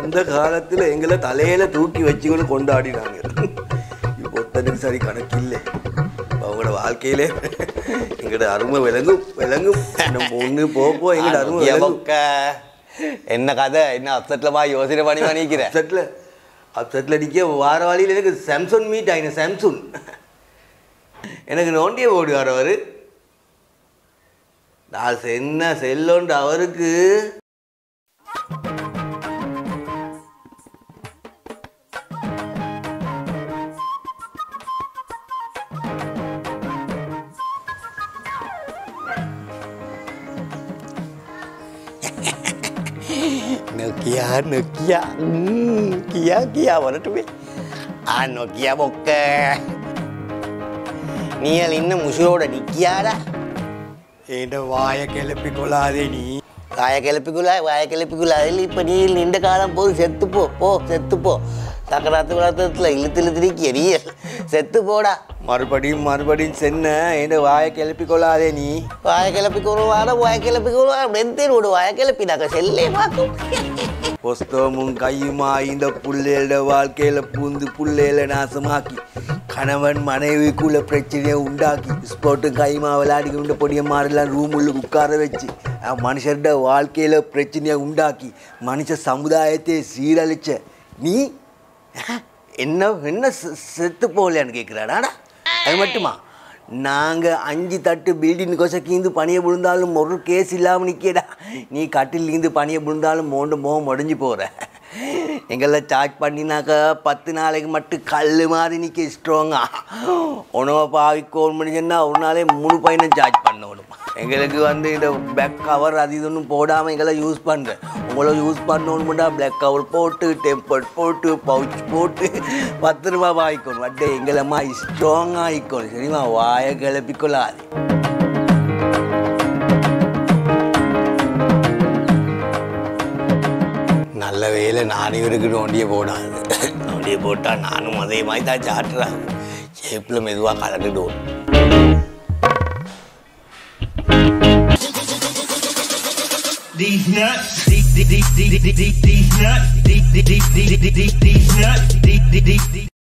அந்த காலத்துல எங்களை தலையில தூக்கி வச்சுக்கொண்டு கொண்டாடினாங்க இப்போ ஒத்தனுக்கு சரி கணக்கு இல்லை இப்ப அவங்களோட வாழ்க்கையிலே எங்களோட அருமை விளங்கும் விளங்கும் நம்ம ஒண்ணு போக போக எங்களோட அருமை விளங்கும் எவக்க என்ன கதை என்ன அப்செட்லமா யோசனை பண்ணி பண்ணிக்கிறேன் அப்செட்டில் அப்செட்டில் அடிக்க வார வாழியில் எனக்கு சாம்சங் மீட் ஆகின சாம்சங் எனக்கு நோண்டிய ஓடுவார் அவர் நான் என்ன செல்லோண்டு அவருக்கு நோக்கியா நோக்கியா ம், கியா கியா வரட்டுமே ஆ நோக்கியா பொக்க நீயல் இன்னும் முசுரோட நிக்கியாடா என் வாயை கிளப்பி கொள்ளாதே நீ வாய கிளப்பிக்குள்ள வாய கிளப்பிக்குள்ள அதில் இப்போ நீ நின்ற காலம் போது செத்து போ போ செத்து போ சக்கராத்து குளத்தில் இழுத்து இழுத்து நிற்கிய நீ செத்து போடா மறுபடியும் மறுபடியும் சென்ன என் வாயை கிளப்பி கொள்ளாதே நீ வாய கிளப்பிக்கு வருவாட வாய கிளப்பிக்கு வருவா வெந்தேன் விடு வாய கிளப்பி நாங்கள் செல்லே பார்க்கும் புஸ்தகமும் கையுமா இந்த புள்ளையோட வாழ்க்கையில பூந்து புள்ளையில நாசமாக்கி கணவன் மனைவிக்குள்ள பிரச்சனையை உண்டாக்கி ஸ்போர்ட்டும் கையுமா விளையாடி கொண்டு பொடிய மாறலாம் ரூம் உள்ள உட்கார வச்சு அஹ் மனுஷரோட வாழ்க்கையில பிரச்சனையை உண்டாக்கி மனுஷ சமுதாயத்தை சீரழிச்ச நீ அஹ், என்ன என்ன செ- செத்து போகலையான்னு கேட்குறாடாடா அது மட்டுமா நாங்கள் அஞ்சு தட்டு பில்டிங் கொசக்கீந்து பணியை விழுந்தாலும் ஒரு கேஸ் இல்லாமல் நிற்கடா நீ கட்டிலேருந்து பணியை விழுந்தாலும் மோண்டு மோகம் முடிஞ்சு போகிற எங்களை சார்ஜ் பண்ணினாக்கா பத்து நாளைக்கு மட்டும் கல் மாதிரி நிற்க ஸ்ட்ராங்கா உணவை பாவிக்கோன் முடிஞ்சுன்னா ஒரு நாளே மூணு பையனும் சார்ஜ் பண்ணணும் எங்களுக்கு வந்து இந்த பேக் கவர் அது இது ஒன்றும் போடாமல் எங்களை யூஸ் பண்ணுறேன் உங்களை யூஸ் பண்ணணும்னா பிளாக் கவர் போட்டு டெம்பர் போட்டு பவுச் போட்டு பத்து ரூபா வாங்கிக்கணும் அட்டே எங்களம்மா ஸ்ட்ராங்காக ஆகிக்கணும் சரிம்மா வாயை கிளப்பிக்கொள்ளாது நல்ல வேலை நானும் இவருக்கு நோண்டிய போடாது நோண்டிய போட்டால் நானும் அதே மாதிரி தான் சாட்டுறேன் ஷேப்பில் மெதுவாக கலந்துடுவோம் These nuts, these, these, these, these, these, these nuts, these, these, these, these, these, these nuts, these, these, these,